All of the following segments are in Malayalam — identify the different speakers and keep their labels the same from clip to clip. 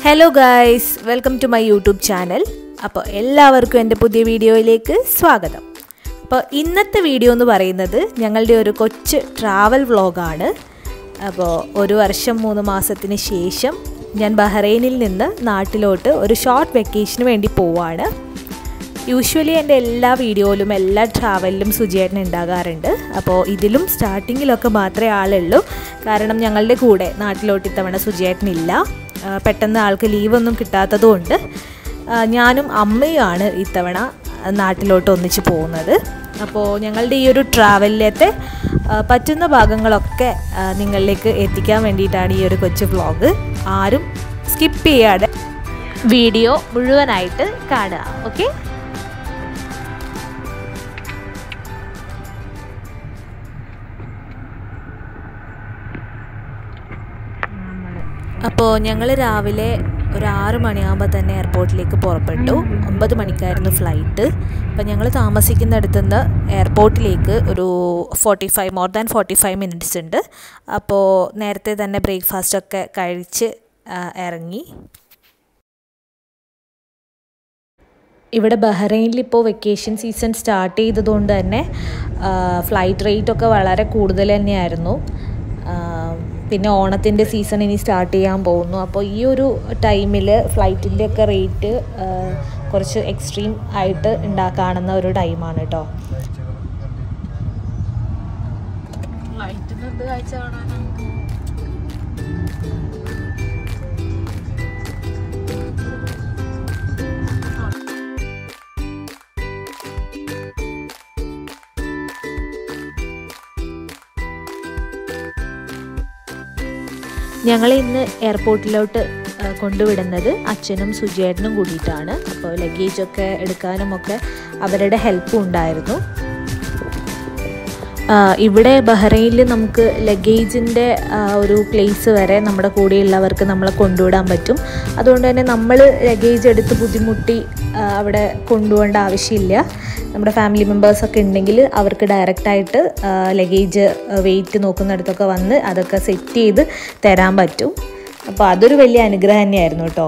Speaker 1: Hello guys welcome to my YouTube channel അപ്പോൾ എല്ലാവർക്കും എൻ്റെ പുതിയ വീഡിയോയിലേക്ക് സ്വാഗതം അപ്പോൾ ഇന്നത്തെ വീഡിയോ എന്ന് പറയുന്നത് ഞങ്ങളുടെ ഒരു കൊച്ചു ട്രാവൽ വ്ളോഗാണ് അപ്പോൾ ഒരു വർഷം മൂന്ന് മാസത്തിന് ശേഷം ഞാൻ ബഹ്റൈനിൽ നിന്ന് നാട്ടിലോട്ട് ഒരു ഷോർട്ട് വെക്കേഷന് വേണ്ടി പോവാണ് യൂഷ്വലി എൻ്റെ എല്ലാ വീഡിയോയിലും എല്ലാ ട്രാവലിലും സുചേട്ടൻ ഉണ്ടാകാറുണ്ട് അപ്പോൾ ഇതിലും സ്റ്റാർട്ടിങ്ങിലൊക്കെ മാത്രമേ ആളുള്ളൂ കാരണം ഞങ്ങളുടെ കൂടെ നാട്ടിലോട്ട് ഇത്തവണ സുചേട്ടനില്ല ആ, പെട്ടെന്ന് ആൾക്ക് ലീവൊന്നും കിട്ടാത്തതുകൊണ്ട് ആ, ഞാനും അമ്മയുമാണ് ഇത്തവണ നാട്ടിലോട്ട് ഒന്നിച്ച് പോകുന്നത് അപ്പോൾ ഞങ്ങളുടെ ഈ ഒരു ട്രാവലിലത്തെ ആ, പറ്റുന്ന ഭാഗങ്ങളൊക്കെ ആ, നിങ്ങളിലേക്ക് എത്തിക്കാൻ വേണ്ടിയിട്ടാണ് ഈ ഒരു കൊച്ചു വ്ളോഗ് ആരും സ്കിപ്പ് ചെയ്യാതെ വീഡിയോ മുഴുവനായിട്ട് കാണുക ഓക്കെ അപ്പോൾ ഞങ്ങൾ രാവിലെ ഒരു ആറ് മണിയാകുമ്പോൾ തന്നെ എയർപോർട്ടിലേക്ക് പുറപ്പെട്ടു ഒമ്പത് മണിക്കായിരുന്നു ഫ്ലൈറ്റ് അപ്പോൾ ഞങ്ങൾ താമസിക്കുന്നിടത്തു നിന്ന് എയർപോർട്ടിലേക്ക് ഒരു forty five more than forty five minutes ഉണ്ട് അപ്പോൾ നേരത്തെ തന്നെ ബ്രേക്ക്ഫാസ്റ്റ് ഒക്കെ കഴിച്ച് ആ, ഇറങ്ങി ഇവിടെ ബഹ്റൈനിൽ ഇപ്പോൾ വെക്കേഷൻ സീസൺ സ്റ്റാർട്ട് ചെയ്തതുകൊണ്ട് തന്നെ ഫ്ലൈറ്റ് റേറ്റ് ഒക്കെ വളരെ കൂടുതൽ തന്നെയായിരുന്നു ആ, പിന്നെ ഓണത്തിൻ്റെ സീസൺ ഇനി സ്റ്റാർട്ട് ചെയ്യാൻ പോകുന്നു അപ്പോൾ ഈ ഒരു ടൈമിൽ ഫ്ലൈറ്റിൻ്റെ ഒക്കെ റേറ്റ് കുറച്ച് എക്സ്ട്രീം ആയിട്ട് ഉണ്ടാക്കാണെന്ന ഒരു ടൈമാണ് കേട്ടോ ഞങ്ങളെ ഇന്ന് എയർപോർട്ടിലോട്ട് ആ, കൊണ്ടുവിടുന്നത് അച്ഛനും സുജേട്ടനും കൂടിയിട്ടാണ് അപ്പോൾ ലഗേജൊക്കെ എടുക്കാനും ഒക്കെ അവരുടെ ഹെൽപ്പും ഉണ്ടായിരുന്നു ആ, ഇവിടെ ബഹ്റൈനിൽ നമുക്ക് ലഗേജിൻ്റെ ഒരു പ്ലേസ് വരെ നമ്മുടെ കൂടെയുള്ളവർക്ക് നമ്മളെ കൊണ്ടുവിടാൻ പറ്റും അതുകൊണ്ട് തന്നെ നമ്മൾ ലഗേജ് എടുത്ത് ബുദ്ധിമുട്ടി ആ, അവിടെ കൊണ്ടുപോകേണ്ട ആവശ്യമില്ല നമ്മുടെ ഫാമിലി മെമ്പേഴ്സൊക്കെ ഉണ്ടെങ്കിൽ അവർക്ക് ഡയറക്റ്റായിട്ട് ലഗേജ് വെയിറ്റ് നോക്കുന്നിടത്തൊക്കെ വന്ന് അതൊക്കെ സെറ്റ് ചെയ്ത് തരാൻ പറ്റും അപ്പോൾ അതൊരു വലിയ അനുഗ്രഹം തന്നെയായിരുന്നു കേട്ടോ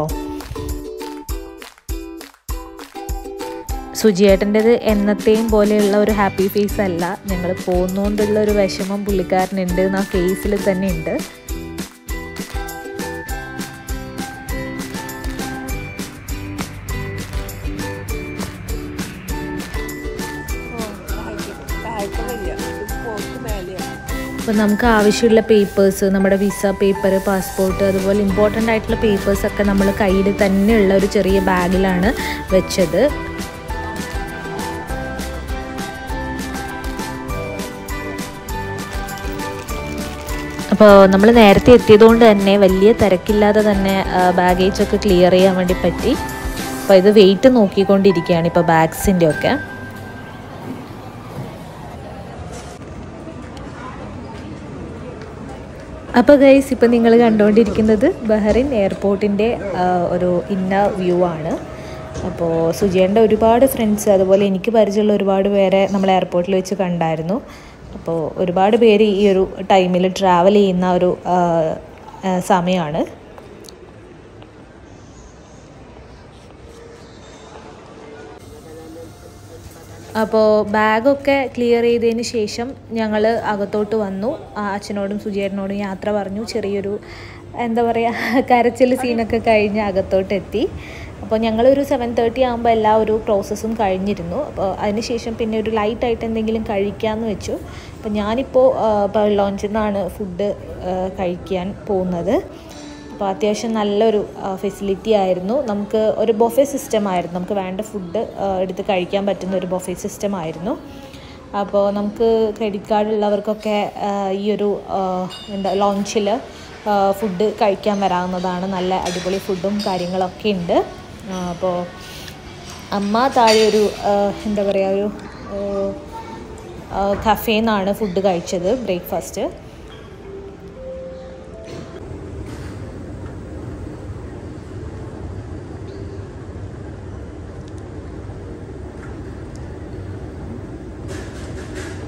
Speaker 1: സുജിയേട്ടൻ്റെത് എന്നത്തെയും പോലെയുള്ള ഒരു ഹാപ്പി ഫേസ് അല്ല ഞങ്ങൾ പോകുന്നതുകൊണ്ടുള്ള ഒരു വിഷമം പുള്ളിക്കാരനുണ്ട് എന്ന് ആ ഫേസിൽ തന്നെ ഉണ്ട് അപ്പോൾ നമുക്ക് ആവശ്യമുള്ള പേപ്പേഴ്സ് നമ്മുടെ വിസ പേപ്പർ പാസ്പോർട്ട് അതുപോലെ ഇമ്പോർട്ടൻ്റ് ആയിട്ടുള്ള പേപ്പേഴ്സൊക്കെ നമ്മൾ കയ്യിൽ തന്നെയുള്ള ഒരു ചെറിയ ബാഗിലാണ് വെച്ചത് അപ്പോൾ നമ്മൾ നേരത്തെ എത്തിയതുകൊണ്ട് തന്നെ വലിയ തിരക്കില്ലാതെ തന്നെ ബാഗേജ് ഒക്കെ ക്ലിയർ ചെയ്യാൻ വേണ്ടി പറ്റി അപ്പോൾ ഇത് വെയിറ്റ് നോക്കിക്കൊണ്ടിരിക്കുകയാണ് ഇപ്പോൾ ബാഗ്സിൻ്റെ ഒക്കെ അപ്പോൾ ഗൈസ് ഇപ്പോൾ നിങ്ങൾ കണ്ടുകൊണ്ടിരിക്കുന്നത് ബഹ്റിൻ എയർപോർട്ടിൻ്റെ ഒരു ഇന്നർ വ്യൂ ആണ് അപ്പോൾ സുജേൻ്റെ ഒരുപാട് ഫ്രണ്ട്സ് അതുപോലെ എനിക്ക് പരിചയമുള്ള ഒരുപാട് പേരെ നമ്മൾ എയർപോർട്ടിൽ വെച്ച് കണ്ടായിരുന്നു അപ്പോൾ ഒരുപാട് പേര് ഈ ഒരു ടൈമിൽ ട്രാവൽ ചെയ്യുന്ന ഒരു ആ, ആ, സമയമാണ് അപ്പോൾ ബാഗൊക്കെ ക്ലിയർ ചെയ്തതിന് ശേഷം ഞങ്ങൾ അകത്തോട്ട് വന്നു ആ അച്ഛനോടും സുജേട്ടനോടും യാത്ര പറഞ്ഞു ചെറിയൊരു എന്താ പറയുക കരച്ചിൽ സീനൊക്കെ കഴിഞ്ഞ് അകത്തോട്ട് എത്തി അപ്പോൾ ഞങ്ങളൊരു സെവൻ തേർട്ടി ആകുമ്പോൾ എല്ലാ ഒരു പ്രോസസ്സും കഴിഞ്ഞിരുന്നു അപ്പോൾ അതിനുശേഷം പിന്നെ ഒരു ലൈറ്റായിട്ട് എന്തെങ്കിലും കഴിക്കാമെന്ന് വെച്ചു അപ്പോൾ ഞാനിപ്പോൾ ലോഞ്ചിൽ നിന്നാണ് ഫുഡ് കഴിക്കാൻ പോകുന്നത് അപ്പോൾ അത്യാവശ്യം നല്ലൊരു ഫെസിലിറ്റി ആയിരുന്നു നമുക്ക് ഒരു ബൊഫെ സിസ്റ്റം ആയിരുന്നു നമുക്ക് വേണ്ട ഫുഡ് എടുത്ത് കഴിക്കാൻ പറ്റുന്ന ഒരു ബൊഫെ സിസ്റ്റം ആയിരുന്നു അപ്പോൾ നമുക്ക് ക്രെഡിറ്റ് കാർഡ് ഉള്ളവർക്കൊക്കെ ആ, ഈ ഒരു ആ, എന്താ ലോഞ്ചിൽ ഫുഡ് കഴിക്കാൻ വരാവുന്നതാണ് നല്ല അടിപൊളി ഫുഡും കാര്യങ്ങളൊക്കെ ഉണ്ട് ആ, അപ്പോൾ അമ്മ താഴെ ഒരു ആ, എന്താ പറയുക ഒരു കഫേയിൽ നിന്നാണ് ഫുഡ് കഴിച്ചത് ബ്രേക്ക്ഫാസ്റ്റ്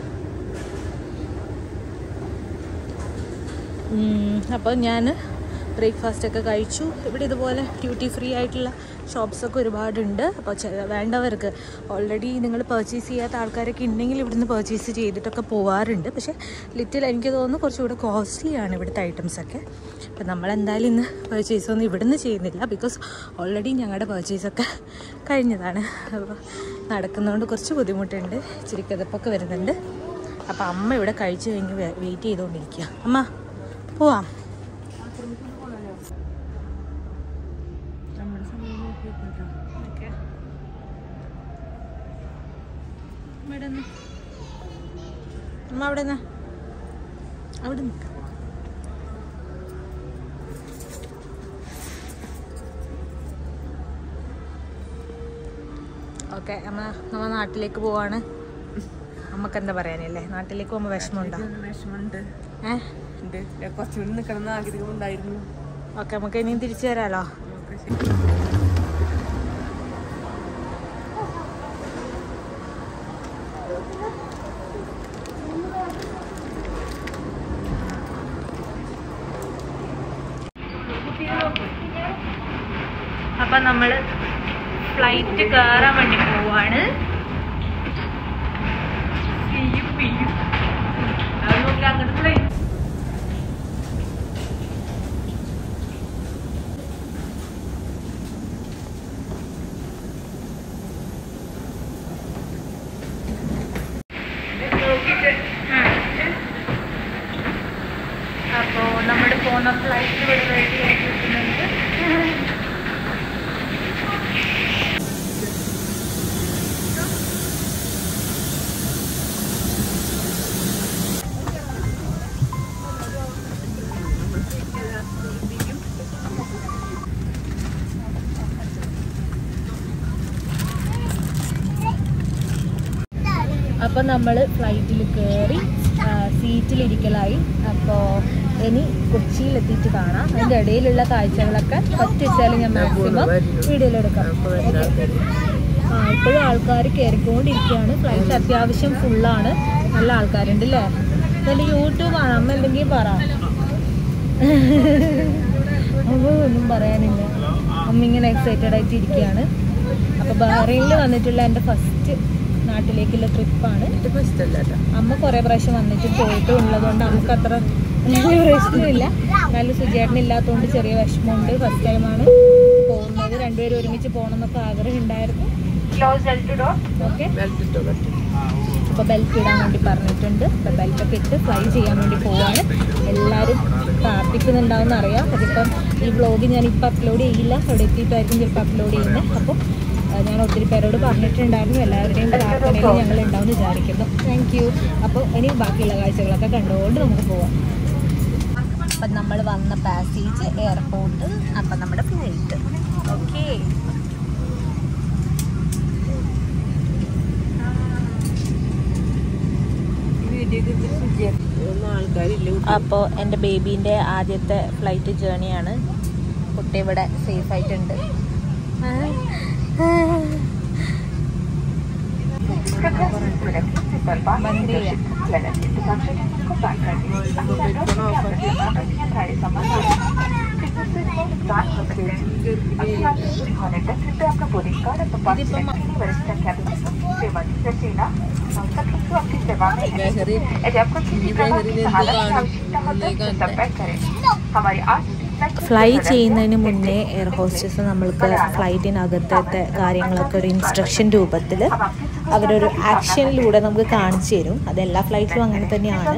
Speaker 1: അപ്പോൾ ഞാൻ ബ്രേക്ക്ഫാസ്റ്റ് ഒക്കെ കഴിച്ചു ഇവിടെ ഇതുപോലെ ഡ്യൂട്ടി ഫ്രീ ആയിട്ടുള്ള ഷോപ്സൊക്കെ ഒരുപാടുണ്ട് അപ്പോൾ ചെ- വേണ്ടവർക്ക് ഓൾറെഡി നിങ്ങൾ പർച്ചേസ് ചെയ്യാത്ത ആൾക്കാരൊക്കെ ഉണ്ടെങ്കിൽ ഇവിടുന്ന് പർച്ചേസ് ചെയ്തിട്ടൊക്കെ പോവാറുണ്ട് പക്ഷേ ലിറ്റിൽ എനിക്ക് തോന്നുന്നു കുറച്ചുകൂടെ കോസ്റ്റ്ലി ആണ് ഇവിടുത്തെ ഐറ്റംസൊക്കെ അപ്പോൾ നമ്മൾ എന്തായാലും ഇന്ന് പർച്ചേസ് ഒന്നും ഇവിടുന്ന് ചെയ്യുന്നില്ല ബിക്കോസ് ഓൾറെഡി ഞങ്ങളുടെ പർച്ചേസൊക്കെ കഴിഞ്ഞതാണ് അപ്പോൾ നടക്കുന്നതുകൊണ്ട് കുറച്ച് ബുദ്ധിമുട്ടുണ്ട് ഇച്ചിരി കിതപ്പൊക്കെ വരുന്നുണ്ട് അപ്പോൾ അമ്മ ഇവിടെ കഴിച്ചു കഴിഞ്ഞ് വെയിറ്റ് ചെയ്തുകൊണ്ടിരിക്കുക അമ്മ പോവാം അമ്മ അവിടെ നിന്നാ അവിടെ നിൽക്ക ഓക്കെ അമ്മ നമ്മ നാട്ടിലേക്ക് പോവാണ് അമ്മക്ക് എന്താ പറയാനല്ലേ നാട്ടിലേക്ക് പോകുമ്പോൾ വിഷമമുണ്ടോ
Speaker 2: വിഷമമുണ്ട്
Speaker 1: ഏഹ്
Speaker 2: ഉണ്ട് ഞാൻ കുറച്ചുകൂടി നിൽക്കണം എന്ന് ആഗ്രഹം ഉണ്ടായിരുന്നു
Speaker 1: ഓക്കെ നമുക്ക് ഇനിയും തിരിച്ചു വരാലോ
Speaker 2: നമുക്ക് ശരി.
Speaker 1: അപ്പൊ നമ്മള് ഫ്ലൈറ്റ് കയറാൻ വേണ്ടി പോവാണ്
Speaker 2: അത് നോക്കി അങ്ങോട്ട് plane.
Speaker 1: അപ്പോ നമ്മുടെ പോകുന്ന ഫ്ലൈറ്റ് ഇവിടെ റെഡി ആയിട്ടിരിക്കുന്നുണ്ട് അപ്പോൾ നമ്മൾ ഫ്ലൈറ്റിൽ കയറി സീറ്റിലിരിക്കലായി അപ്പോൾ ഇനി കൊച്ചിയിലെത്തിയിട്ട് കാണാം അതിൻ്റെ ഇടയിലുള്ള കാഴ്ചകളൊക്കെ ഫസ്റ്റ് വെച്ചാലും ഞാൻ മാക്സിമം വീഡിയോയിലെടുക്കാം ആ ഇപ്പോഴും ആൾക്കാർ കയറിക്കൊണ്ടിരിക്കുകയാണ് ഫ്ലൈറ്റ് അത്യാവശ്യം ഫുള്ളാണ് നല്ല ആൾക്കാരുണ്ട് അല്ലേ നല്ല യൂട്യൂബാണ് അമ്മ എന്തെങ്കിലും പറ അമ്മ ഒന്നും പറയാനില്ല അമ്മ ഇങ്ങനെ എക്സൈറ്റഡ് ആയിട്ട് ഇരിക്കുകയാണ് അപ്പോൾ ബഹ്റൈനിൽ വന്നിട്ടുള്ള എൻ്റെ ഫസ്റ്റ് നാട്ടിലേക്കുള്ള ട്രിപ്പാണ്
Speaker 2: ഇത് ഇഷ്ടമല്ല കേട്ടോ
Speaker 1: അമ്മ കുറേ പ്രാവശ്യം വന്നിട്ട് പോയിട്ടും ഉള്ളതുകൊണ്ട് നമുക്ക് അത്ര പ്രശ്നമില്ല എന്നാലും സുജേട്ടൻ ഇല്ലാത്തതുകൊണ്ട് ചെറിയ വിഷമമുണ്ട് ഫസ്റ്റ് ടൈമാണ് പോകുന്നത് രണ്ടുപേരും ഒരുമിച്ച് പോകണം എന്നൊക്കെ ആഗ്രഹം ഉണ്ടായിരുന്നു ഓക്കെ
Speaker 2: ബെൽറ്റ് ഇട്ടോ ബെൽറ്റ്
Speaker 1: അപ്പോൾ ബെൽറ്റ് ഇടാൻ വേണ്ടി പറഞ്ഞിട്ടുണ്ട് അപ്പോൾ ബെൽറ്റൊക്കെ ഇട്ട് ഫ്ലൈ ചെയ്യാൻ വേണ്ടി പോവാണ് എല്ലാവരും പ്രാർത്ഥിക്കുന്നുണ്ടാവും അറിയാം അതിപ്പം ഈ വ്ളോഗ് ഞാനിപ്പോൾ അപ്ലോഡ് ചെയ്യില്ല അവിടെ എത്തിയിട്ടായിരിക്കും ചിലപ്പോൾ അപ്ലോഡ് ചെയ്യുന്നത് അപ്പോൾ ആ, ഞാൻ ഒത്തിരി പേരോട് പറഞ്ഞിട്ടുണ്ടായിരുന്നു എല്ലാവരുടെയും പ്രാർത്ഥനയിൽ ഞങ്ങൾ ഉണ്ടാവും വിചാരിക്കുന്നു താങ്ക് യു അപ്പോൾ ഇനി ബാക്കിയുള്ള കാഴ്ചകളൊക്കെ കണ്ടുകൊണ്ട് നമുക്ക് പോവാം അപ്പം നമ്മൾ വന്ന പാസേജ് എയർപോർട്ട് അപ്പം നമ്മുടെ ഫ്ലൈറ്റ് ഓക്കേ
Speaker 2: ഒന്നും ആൾക്കാരില്ല
Speaker 1: അപ്പോൾ എൻ്റെ ബേബീൻ്റെ ആദ്യത്തെ ഫ്ലൈറ്റ് ജേണിയാണ് കുട്ടി ഇവിടെ സേഫ് ആയിട്ടുണ്ട് ഫ്ലൈ ചെയ്യുന്നതിന് മുന്നേ എയർ ഹോസ്റ്റസ് നമ്മൾക്ക് ഫ്ലൈറ്റിനകത്തത്തെ കാര്യങ്ങളൊക്കെ ഒരു ഇൻസ്ട്രക്ഷൻ രൂപത്തിൽ അവരൊരു ആക്ഷനിലൂടെ നമുക്ക് കാണിച്ചു തരും അത് എല്ലാ ഫ്ലൈറ്റിലും അങ്ങനെ തന്നെയാണ്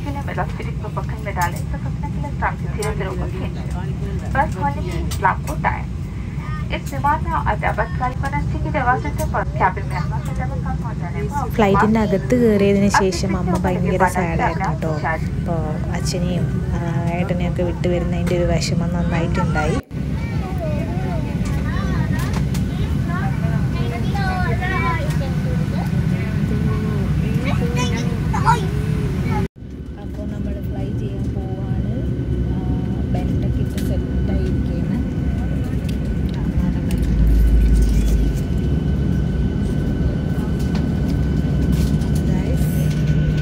Speaker 3: बस होने की लाभ होता है इस विमान में अदावत कल्पना की व्यवस्था से कैबिन में अपना सजावट का पहुंचाने को
Speaker 1: ഫ്ലൈറ്റിൻ്റെ അകത്ത് കയറിയതിന് ശേഷം അമ്മ ഭയങ്കര സാഡായിരുന്നു കേട്ടോ അപ്പോൾ അച്ഛനെയും ആ, ഏട്ടനെയും ഒക്കെ വിട്ടു വരുന്നതിൻ്റെ ഒരു വിഷമം നന്നായിട്ടുണ്ടായി അപ്പോൾ നമ്മൾ ഫ്ലൈ ചെയ്യാൻ പോവാണ് ബെൽറ്റൊക്കെ ഇട്ട് സെറ്റായിരിക്കുകയാണ്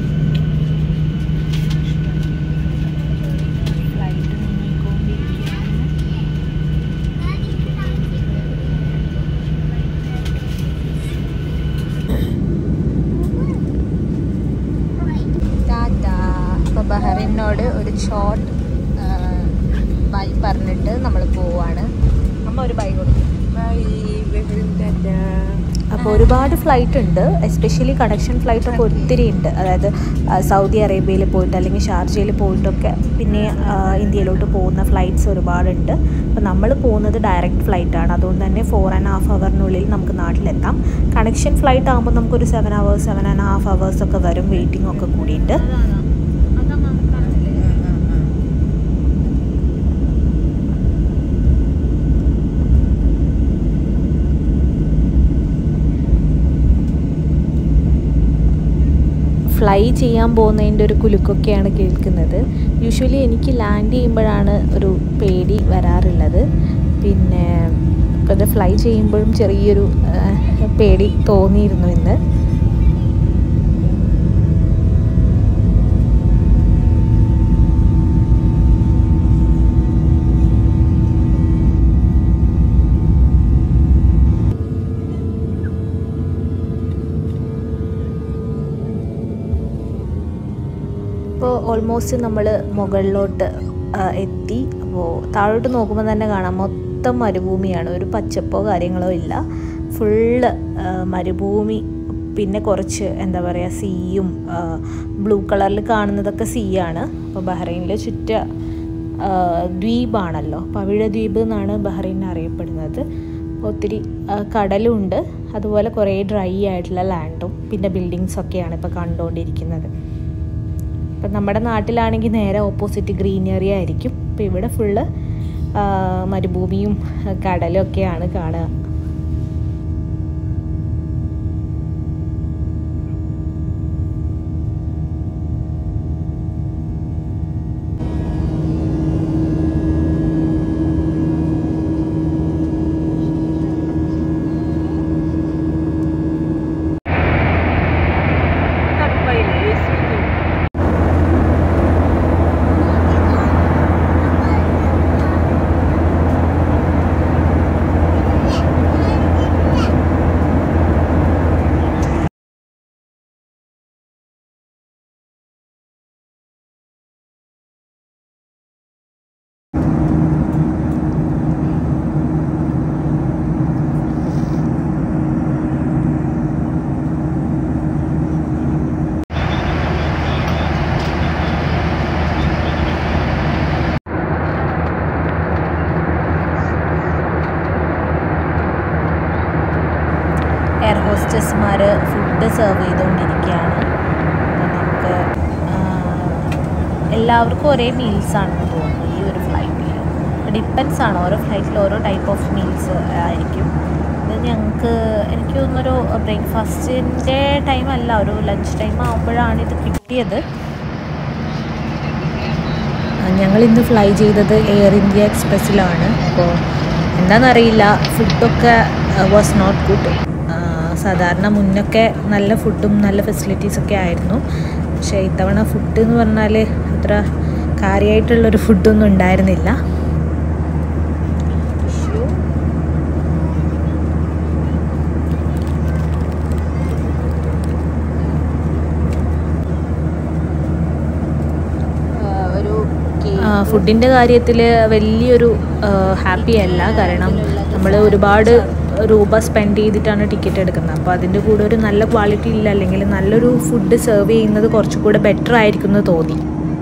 Speaker 1: ഫ്ലൈറ്റ് നീങ്ങിക്കൊണ്ടിരിക്കുകയാണ് ബഹറിനോട് ഒരു ഷോർട്ട് ബൈ പറഞ്ഞിട്ട് നമ്മൾ പോവാണ് അമ്മ ഒരു ബൈ കൊടുക്കും
Speaker 2: ബൈ ബഹ്റിൻ ടാറ്റ
Speaker 1: അപ്പോൾ ഒരുപാട് ഫ്ലൈറ്റ് ഉണ്ട് എസ്പെഷ്യലി കണക്ഷൻ ഫ്ലൈറ്റ് ഒക്കെ ഒത്തിരി ഉണ്ട് അതായത് ആ, സൗദി അറേബ്യയിൽ പോയിട്ട് അല്ലെങ്കിൽ ഷാർജയിൽ പോയിട്ടൊക്കെ പിന്നെ ആ, ഇന്ത്യയിലോട്ട് പോകുന്ന ഫ്ലൈറ്റ്സ് ഒരുപാടുണ്ട് അപ്പോൾ നമ്മൾ പോകുന്നത് ഡയറക്റ്റ് ഫ്ലൈറ്റാണ് അതുകൊണ്ട് തന്നെ ഫോർ ആൻഡ് ഹാഫ് അവറിനുള്ളിൽ നമുക്ക് നാട്ടിലെത്താം കണക്ഷൻ ഫ്ലൈറ്റ് ആകുമ്പോൾ നമുക്കൊരു seven hours seven and half hours ഒക്കെ വരും വെയിറ്റിംഗ് ഒക്കെ കൂടിയിട്ട് ഫ്ലൈ ചെയ്യാൻ പോകുന്നതിൻ്റെ ഒരു കുലുക്കൊക്കെയാണ് കേൾക്കുന്നത് യൂഷ്വലി എനിക്ക് ലാൻഡ് ചെയ്യുമ്പോഴാണ് ഒരു പേടി വരാറുള്ളത് പിന്നെ ഇപ്പോൾ ഇത് ഫ്ലൈ ചെയ്യുമ്പോഴും ചെറിയൊരു ആ, പേടി തോന്നിയിരുന്നു ഇന്ന് ഇപ്പോൾ ഓൾമോസ്റ്റ് നമ്മൾ മുകളിലോട്ട് ആ, എത്തി അപ്പോൾ താഴോട്ട് നോക്കുമ്പോൾ തന്നെ കാണാം മൊത്തം മരുഭൂമിയാണ് ഒരു പച്ചപ്പോ കാര്യങ്ങളോ ഇല്ല ഫുള്ള് മരുഭൂമി പിന്നെ കുറച്ച് എന്താ പറയുക സീയും ബ്ലൂ കളറിൽ കാണുന്നതൊക്കെ സീയാണ് അപ്പോൾ ബഹ്റൈനിൽ ചുറ്റ ആ, ദ്വീപാണല്ലോ പവിഴ ദ്വീപ് എന്നാണ് ബഹ്റൈൻ അറിയപ്പെടുന്നത് ഒത്തിരി ആ, കടലുണ്ട് അതുപോലെ കുറേ ഡ്രൈ ആയിട്ടുള്ള ലാൻഡും പിന്നെ ബിൽഡിങ്സൊക്കെയാണ് ഇപ്പോൾ കണ്ടുകൊണ്ടിരിക്കുന്നത് ഇപ്പം നമ്മുടെ നാട്ടിലാണെങ്കിൽ നേരെ ഓപ്പോസിറ്റ് ഗ്രീനറി ആയിരിക്കും ഇപ്പം ഇവിടെ ഫുള്ള് മരുഭൂമിയും കടലും ഒക്കെയാണ് കാണുക
Speaker 2: തണുപ്പായില്ലേ AC ഒന്നും
Speaker 1: എയർ ഹോസ്റ്റസ്മാർ ഫുഡ് സെർവ് ചെയ്തുകൊണ്ടിരിക്കുകയാണ് അപ്പോൾ നമുക്ക് ആ, എല്ലാവർക്കും ഒരേ മീൽസ് ആണെന്ന് തോന്നുന്നു ഈ ഒരു ഫ്ലൈറ്റിൽ ഡിപ്പെൻസ് ആണ് ഓരോ ഫ്ലൈറ്റിൽ ഓരോ ടൈപ്പ് ഓഫ് മീൽസ് ആയിരിക്കും ഇത് ഞങ്ങൾക്ക് എനിക്ക് തോന്നുന്നൊരു ബ്രേക്ക്ഫാസ്റ്റിൻ്റെ ടൈം അല്ല ഒരു ലഞ്ച് ടൈം ആകുമ്പോഴാണ് ഇത് കിട്ടിയത് ഞങ്ങൾ ഇന്ന് ഫ്ലൈ ചെയ്തത് എയർ ഇന്ത്യ എക്സ്പ്രസ്സിലാണ് അപ്പോൾ എന്താണെന്നറിയില്ല ഫുഡൊക്കെ വാസ് നോട്ട് ഗുഡ് സാധാരണ മുന്നൊക്കെ നല്ല ഫുഡും നല്ല ഫെസിലിറ്റീസൊക്കെ ആയിരുന്നു പക്ഷേ ഇത്തവണ ഫുഡ് എന്ന് പറഞ്ഞാൽ അത്ര കാര്യമായിട്ടുള്ളൊരു ഫുഡൊന്നും ഉണ്ടായിരുന്നില്ല ഫുഡിൻ്റെ കാര്യത്തിൽ വലിയൊരു ഹാപ്പി അല്ല കാരണം നമ്മൾ ഒരുപാട് രൂപ സ്പെൻഡ് ചെയ്തിട്ടാണ് ടിക്കറ്റ് എടുക്കുന്നത് അപ്പോൾ അതിൻ്റെ കൂടെ ഒരു നല്ല ക്വാളിറ്റി ഇല്ല അല്ലെങ്കിൽ നല്ലൊരു ഫുഡ് സെർവ് ചെയ്യുന്നത് കുറച്ചുകൂടെ ബെറ്റർ ആയിരിക്കും എന്ന് തോന്നി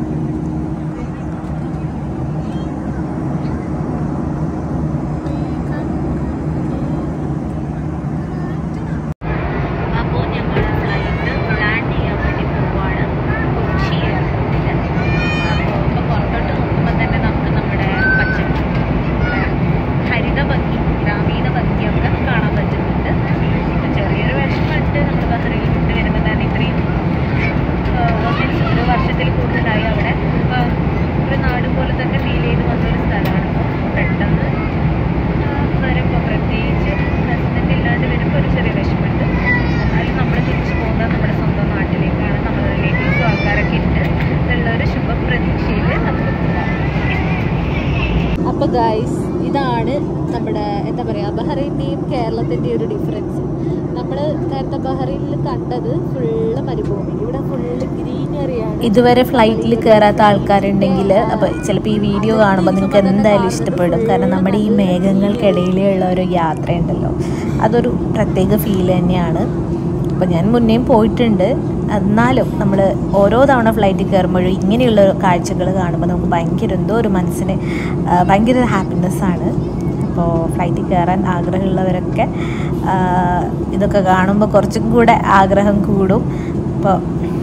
Speaker 1: അപ്പോൾ ഞങ്ങൾ ഫ്ലൈറ്റ് ലാൻഡ് ചെയ്യാൻ വേണ്ടി പോവാണ് കൊച്ചി എയർപോർട്ടിൽ അപ്പോൾ ഇപ്പോൾ പുറത്തോട്ട് നോക്കുമ്പോൾ തന്നെ നമുക്ക് നമ്മുടെ പച്ചപ്പ് നമ്മുടെ ഹരിത ഭംഗി ഗ്രാമീണ ഭംഗിയൊക്കെ കാണാൻ പറ്റുന്നുണ്ട് പിന്നെ ചെറിയൊരു വിഷമമുണ്ട് നമ്മൾ ബഹ്റൈനിൽ ഫുഡ് വരുമ്പോൾ തന്നെ ഇത്രയും മീൻസ് ഒരു വർഷത്തിൽ കൂടുതലായി അവിടെ ആ, ഒരു നാട് പോലെ തന്നെ ഫീൽ ചെയ്ത് വന്നൊരു സ്ഥലമാണ് അപ്പോൾ പെട്ടെന്ന് വരുമ്പോൾ പ്രത്യേകിച്ച് ഹസ്ബൻഡ് ഇല്ലാണ്ട് വരുമ്പോൾ ഒരു ചെറിയ വിഷമമുണ്ട് എന്നാലും നമ്മൾ തിരിച്ചു പോകുന്നത് നമ്മുടെ സ്വന്തം നാട്ടിലേക്കാണ് നമ്മുടെ റിലേറ്റീവ്സും ആൾക്കാരൊക്കെ ഉണ്ട് എന്നുള്ളൊരു ശുഭപ്രതീക്ഷയിൽ നമുക്ക് പോകാം അപ്പോൾ ഗൈസ് ഇതാണ് നമ്മുടെ എന്താ പറയുക ബഹ്റൈൻ്റെയും കേരളത്തിൻ്റെയും ഒരു ഡിഫറൻസ് നമ്മൾ നേരത്തെ ബഹ്റൈനിൽ കണ്ടത് ഫുള്ള് മരുഭൂമി ഇവിടെ ഫുള്ള് ഗ്രീനറിയാണ് ഇതുവരെ ഫ്ലൈറ്റിൽ കയറാത്ത ആൾക്കാരുണ്ടെങ്കിൽ അപ്പോൾ ചിലപ്പോൾ ഈ വീഡിയോ കാണുമ്പോൾ നിങ്ങൾക്ക് എന്തായാലും ഇഷ്ടപ്പെടും കാരണം നമ്മുടെ ഈ മേഘങ്ങൾക്കിടയിലുള്ള ഒരു യാത്രയുണ്ടല്ലോ അതൊരു പ്രത്യേക ഫീൽ തന്നെയാണ് അപ്പോൾ ഞാൻ മുന്നേയും പോയിട്ടുണ്ട് എന്നാലും നമ്മൾ ഓരോ തവണ ഫ്ലൈറ്റിൽ കയറുമ്പോഴും ഇങ്ങനെയുള്ള കാഴ്ചകൾ കാണുമ്പോൾ നമുക്ക് ഭയങ്കര എന്തോ ഒരു മനസ്സിന് ആ, ഭയങ്കര ഹാപ്പിനെസ്സാണ് അപ്പോൾ ഫ്ലൈറ്റിൽ കയറാൻ ആഗ്രഹമുള്ളവരൊക്കെ ആ, ഇതൊക്കെ കാണുമ്പോൾ കുറച്ചും കൂടെ ആഗ്രഹം കൂടും അപ്പോൾ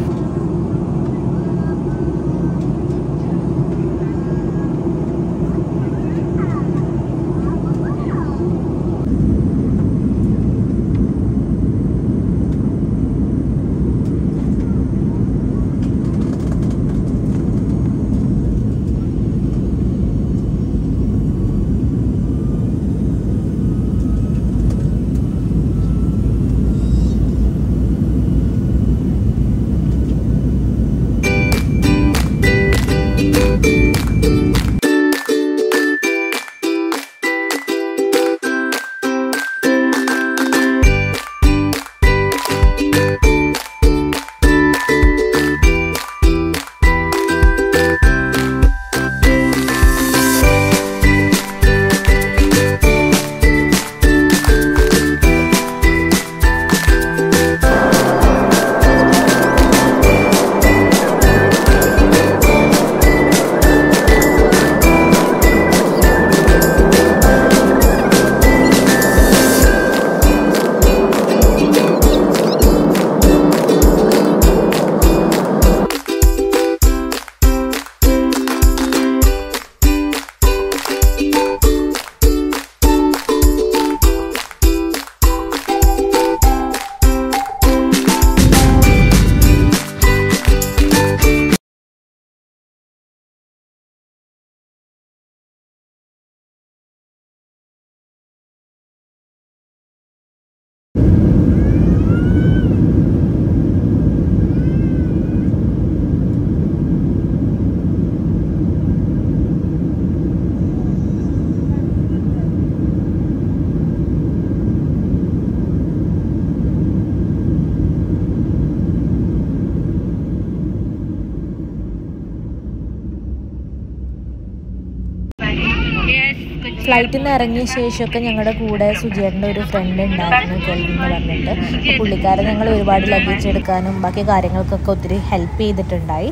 Speaker 1: ഫ്ലൈറ്റിൽ നിന്ന് ഇറങ്ങിയ ശേഷമൊക്കെ ഞങ്ങളുടെ കൂടെ സുജേട്ടൻ്റെ ഒരു ഫ്രണ്ട് ഉണ്ടായിരുന്നു കെൽവിൻ എന്ന് പറഞ്ഞിട്ട് അപ്പോൾ പുള്ളിക്കാരൻ ഞങ്ങൾ ഒരുപാട് ലഗേജ് എടുക്കാനും ബാക്കി കാര്യങ്ങൾക്കൊക്കെ ഒത്തിരി ഹെൽപ്പ് ചെയ്തിട്ടുണ്ടായി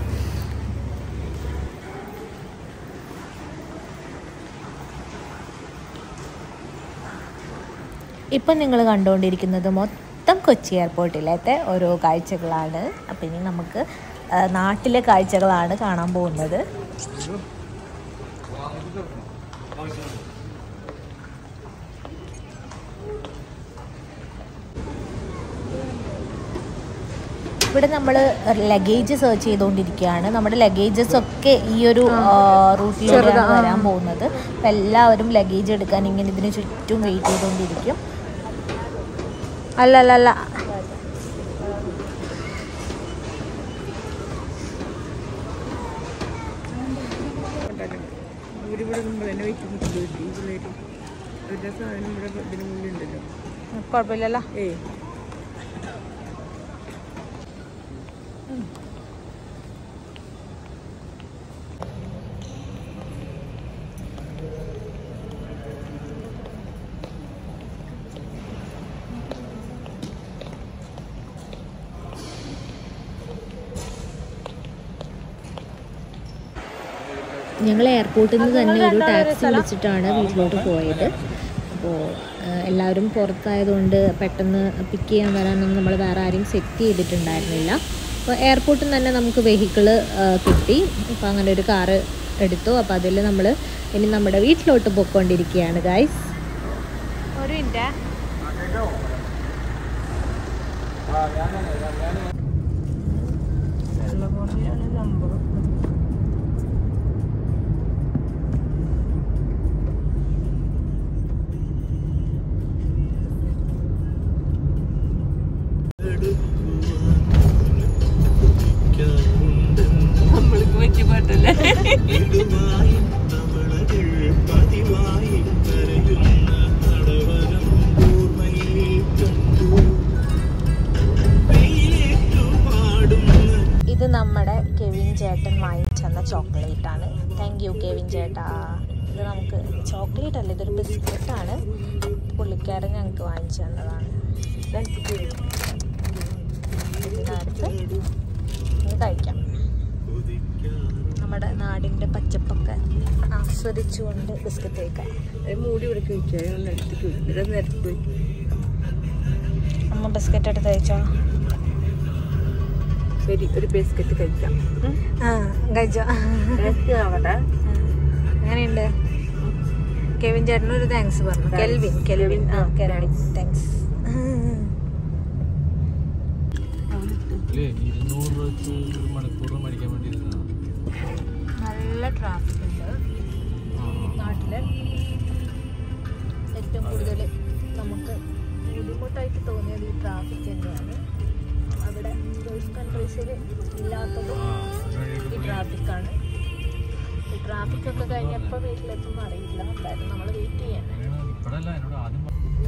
Speaker 1: ഇപ്പം നിങ്ങൾ കണ്ടുകൊണ്ടിരിക്കുന്നത് മൊത്തം കൊച്ചി എയർപോർട്ടിലത്തെ ഓരോ കാഴ്ചകളാണ് അപ്പം ഇനി നമുക്ക് ആ, നാട്ടിലെ കാഴ്ചകളാണ് കാണാൻ പോകുന്നത് ഇവിടെ നമ്മൾ ലഗേജ് സെർച്ച് ചെയ്തുകൊണ്ടിരിക്കുകയാണ് നമ്മുടെ ലഗേജസ് ഒക്കെ ഈ ഒരു റൂട്ടിലൂടെയാണ് വരാൻ പോകുന്നത് അപ്പം എല്ലാവരും ലഗേജ് എടുക്കാൻ ഇങ്ങനെ ഇതിന് ചുറ്റും വെയിറ്റ് ചെയ്തുകൊണ്ടിരിക്കും അല്ല അല്ല അല്ല
Speaker 2: ഇവരിവിടെ മുമ്പ് തന്നെ വെയിറ്റ് നിൽക്കുന്നു ഈ പിള്ളേര് അവരുടെ സാധനം ഇവിടെ ഇതിന് മുന്നിലുണ്ടല്ലോ
Speaker 1: കുഴപ്പമില്ലല്ലോ
Speaker 2: ഏയ്
Speaker 1: ഞങ്ങൾ എയർപോർട്ടിൽ നിന്ന് തന്നെ ഒരു ടാക്സി വിളിച്ചിട്ടാണ് വീട്ടിലോട്ട് പോയത് അപ്പോൾ എല്ലാവരും പുറത്തായതുകൊണ്ട് പെട്ടെന്ന് പിക്ക് ചെയ്യാൻ വരാനൊന്നും നമ്മൾ വേറെ ആരെയും സെറ്റ് ചെയ്തിട്ടുണ്ടായിരുന്നില്ല അപ്പോൾ എയർപോർട്ടിൽ നിന്ന് തന്നെ നമുക്ക് വെഹിക്കിള് കിട്ടി അപ്പോൾ അങ്ങനെ ഒരു കാറ് എടുത്തു അപ്പോൾ അതിൽ നമ്മൾ ഇനി നമ്മുടെ വീട്ടിലോട്ട് പോയിക്കൊണ്ടിരിക്കുകയാണ് ഗായ്സ് ഒരു മിനിറ്റ്
Speaker 2: വെള്ളക്കോടതിയാണ് നമ്പർ നമ്മൾക്ക് പറ്റിയ പാട്ടല്ലേ
Speaker 1: ഇത് നമ്മുടെ കെവിൻ ചേട്ടൻ വാങ്ങിച്ചെന്ന ചോക്ലേറ്റ് ആണ് താങ്ക് യു കെവിൻ ചേട്ടാ ഇത് നമുക്ക് ചോക്ലേറ്റ് അല്ല ഇതൊരു ബിസ്ക്കറ്റാണ് പുള്ളിക്കാരൻ ഞങ്ങൾക്ക് വാങ്ങിച്ചു തന്നതാണ് ഇതിനകത്ത് ഇത് കഴിക്കാം നമ്മുടെ നാടിൻ്റെ പച്ചപ്പൊക്കെ ആസ്വദിച്ചുകൊണ്ട് ബിസ്ക്കറ്റ് കഴിക്കാം
Speaker 2: അത് മൂടി ഇവിടെ കഴിച്ചാൽ നിരത്തിക്ക് ഇവിടെ നിരത്തി
Speaker 1: അമ്മ ബിസ്ക്കറ്റ് എടുത്ത് കഴിച്ചോ
Speaker 2: ശരി ഒരു ബിസ്ക്കറ്റ് കഴിക്കാം
Speaker 1: ആ കഴിച്ചോ
Speaker 2: ടേസ്റ്റ് ആവട്ടെ
Speaker 1: എങ്ങനെയുണ്ട് കെവിൻ ചേട്ടന് ഒരു താങ്ക്സ് പറഞ്ഞു കെൽവിൻ കെൽവിൻ ആ കെൽവിൻ താങ്ക്സ്
Speaker 4: ഇല്ലേ ഇരുന്നൂറ് രൂപ ഒരു മണിക്കൂറിൽ മേടിക്കാൻ വേണ്ടി ഇരുന്നതാണ്
Speaker 1: നല്ല ട്രാഫിക് ഉണ്ട് നാട്ടില് ഏറ്റവും കൂടുതൽ നമുക്ക് ബുദ്ധിമുട്ടായിട്ട് തോന്നിയത് ഈ ട്രാഫിക് തന്നെയാണ് അവിടെ ഗൾഫ് കൺട്രീസിൽ ഇല്ലാത്തത് ഈ ട്രാഫിക്കാണ് ഈ ട്രാഫിക് ഒക്കെ കഴിഞ്ഞപ്പോൾ വീട്ടിലെത്തുമ്പോൾ അറിയില്ല എന്തായാലും നമ്മൾ വെയിറ്റ് ചെയ്യാൻ
Speaker 4: ഇപ്പഴല്ല എന്നോട് ആദ്യം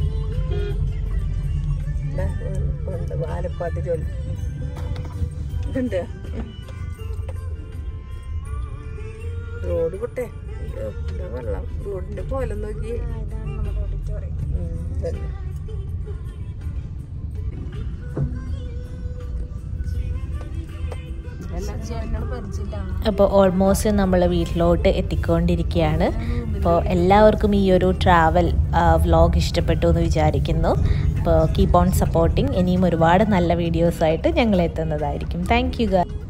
Speaker 2: ഉണ്ട് ആലപ്പാട്ട് ജോലി ഇതുണ്ട് റോഡ് പൊട്ടെ അയ്യോ, ഇവിടെ വെള്ളം റോഡിന്റെ പോലെ നോക്കി
Speaker 1: ഇതാണ് നമ്മുടെ ഓഡിറ്റോറിയം
Speaker 2: ഉം, ഇതന്നെ.
Speaker 1: ചേട്ടനോട് പരിചയമില്ലാണ്
Speaker 5: അപ്പോൾ ഓൾമോസ്റ്റ് നമ്മൾ വീട്ടിലോട്ട് എത്തിക്കൊണ്ടിരിക്കുകയാണ് അപ്പോൾ എല്ലാവർക്കും ഈ ഒരു ട്രാവൽ വ്ലോഗ് ഇഷ്ടപ്പെട്ടു എന്ന് വിചാരിക്കുന്നു അപ്പോൾ കീപ്പ് ഓൺ സപ്പോർട്ടിങ് ഇനിയും ഒരുപാട് നല്ല വീഡിയോസായിട്ട് ഞങ്ങൾ എത്തുന്നതായിരിക്കും താങ്ക് യു